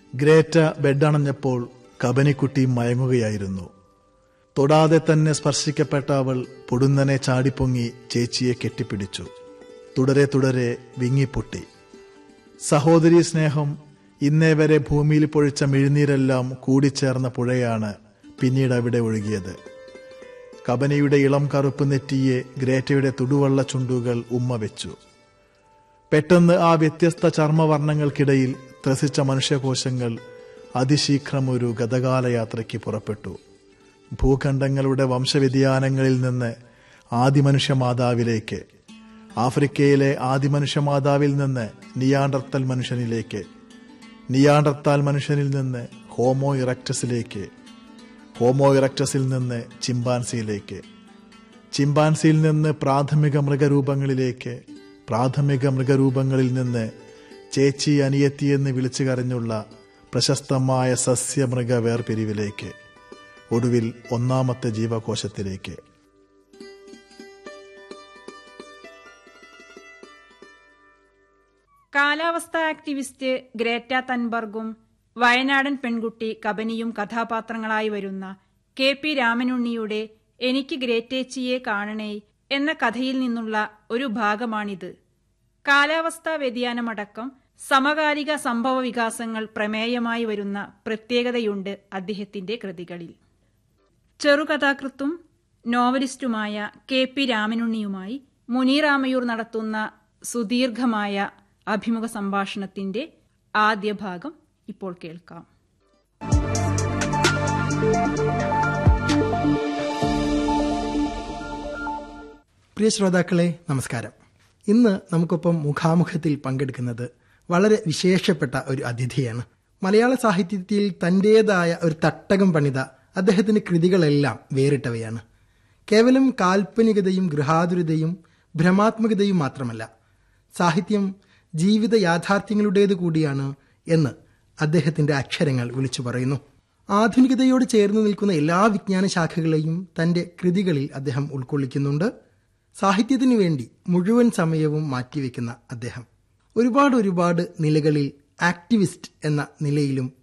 Greta ബെഡണഞ്ഞപ്പോൾ കബനിക്കുട്ടി മയങ്ങുകയായിരുന്നു തൊടാതെ തന്നെ സ്പർശിക്കപ്പെട്ട അവൾ പൊടുന്നനെ ചാടിപ്പൊങ്ങി ചേച്ചിയെ കെട്ടിപ്പിടിച്ചു തുടരെ തുടരെ വിങ്ങിപ്പൊട്ടി സഹോദരി സ്നേഹം ഇന്നേ വരെ ഭൂമിയിൽ പൊഴിച്ച മിഴുനീരെല്ലാം കൂടിച്ചേർന്ന പുഴയാണ് പിന്നീട് അവിടെ ഒഴുകിയത് കബനിയുടെ ഇളം കറുപ്പ് നെറ്റിയെ ഗ്രേറ്റയുടെ തുടുവള്ള ചുണ്ടുകൾ ഉമ്മ വെച്ചു പെട്ടെന്ന് ആ വ്യത്യസ്ത ചർമ്മവർണ്ണങ്ങൾക്കിടയിൽ ത്രസിച്ച മനുഷ്യകോശങ്ങൾ അതിശീഘ്രം ഒരു ഗതകാല യാത്രയ്ക്ക് പുറപ്പെട്ടു ഭൂഖണ്ഡങ്ങളുടെ വംശവ്യതിയാനങ്ങളിൽ നിന്ന് ആദിമനുഷ്യ മാതാവിലേക്ക് ആഫ്രിക്കയിലെ ആദിമനുഷ്യ മാതാവിൽ നിന്ന് നിയാണ്ടർത്തൽ മനുഷ്യനിലേക്ക് നിയാണ്ടർത്താൽ മനുഷ്യനിൽ നിന്ന് ഹോമോ ഇറക്ടസിലേക്ക് ഹോമോ ഇറക്ടസിൽ നിന്ന് ചിമ്പാൻസിയിലേക്ക് ചിമ്പാൻസിയിൽ നിന്ന് പ്രാഥമിക മൃഗരൂപങ്ങളിലേക്ക് പ്രാഥമിക മൃഗരൂപങ്ങളിൽ നിന്ന് ചേച്ചി അനിയത്തി എന്ന് വിളിച്ചു കരഞ്ഞുള്ള പ്രശസ്തമായ സസ്യമൃഗ വേർപിരിവിലേക്ക് ഒടുവിൽ ഒന്നാമത്തെ ജീവകോശത്തിലേക്ക് കാലാവസ്ഥാ ആക്ടിവിസ്റ്റ് ഗ്രേറ്റ തൻബർഗും വയനാടൻ പെൺകുട്ടി കബനിയും കഥാപാത്രങ്ങളായി വരുന്ന കെ പി രാമനുണ്ണിയുടെ എനിക്ക് ഗ്രേറ്റേച്ചിയെ കാണണേ എന്ന കഥയിൽ നിന്നുള്ള ഒരു ഭാഗമാണിത് കാലാവസ്ഥാ വ്യതിയാനമടക്കം സമകാലിക സംഭവ വികാസങ്ങൾ പ്രമേയമായി വരുന്ന പ്രത്യേകതയുണ്ട് അദ്ദേഹത്തിന്റെ കൃതികളിൽ ചെറുകഥാകൃത്തും നോവലിസ്റ്റുമായ കെ പി രാമനുണ്ണിയുമായി മുനീറാമയൂർ നടത്തുന്ന സുദീർഘമായ അഭിമുഖ സംഭാഷണത്തിന്റെ ആദ്യ ഭാഗം ഇപ്പോൾ കേൾക്കാം പ്രിയ ശ്രോതാക്കളെ നമസ്കാരം ഇന്ന് നമുക്കൊപ്പം മുഖാമുഖത്തിൽ പങ്കെടുക്കുന്നത് വളരെ വിശേഷപ്പെട്ട ഒരു അതിഥിയാണ് മലയാള സാഹിത്യത്തിൽ തന്റേതായ ഒരു തട്ടകം പണിത അദ്ദേഹത്തിന്റെ കൃതികളെല്ലാം വേറിട്ടവയാണ് കേവലം കാൽപ്പനികതയും ഗൃഹാതുരതയും ഭ്രമാത്മകതയും മാത്രമല്ല സാഹിത്യം ജീവിത യാഥാർത്ഥ്യങ്ങളുടേത് കൂടിയാണ് എന്ന് അദ്ദേഹത്തിന്റെ അക്ഷരങ്ങൾ വിളിച്ചു പറയുന്നു ആധുനികതയോട് ചേർന്ന് നിൽക്കുന്ന എല്ലാ വിജ്ഞാന ശാഖകളെയും തന്റെ കൃതികളിൽ അദ്ദേഹം ഉൾക്കൊള്ളിക്കുന്നുണ്ട് സാഹിത്യത്തിനു വേണ്ടി മുഴുവൻ സമയവും മാറ്റിവെക്കുന്ന അദ്ദേഹം ഒരുപാട് ഒരുപാട് നിലകളിൽ ആക്ടിവിസ്റ്റ് എന്ന നിലയിലും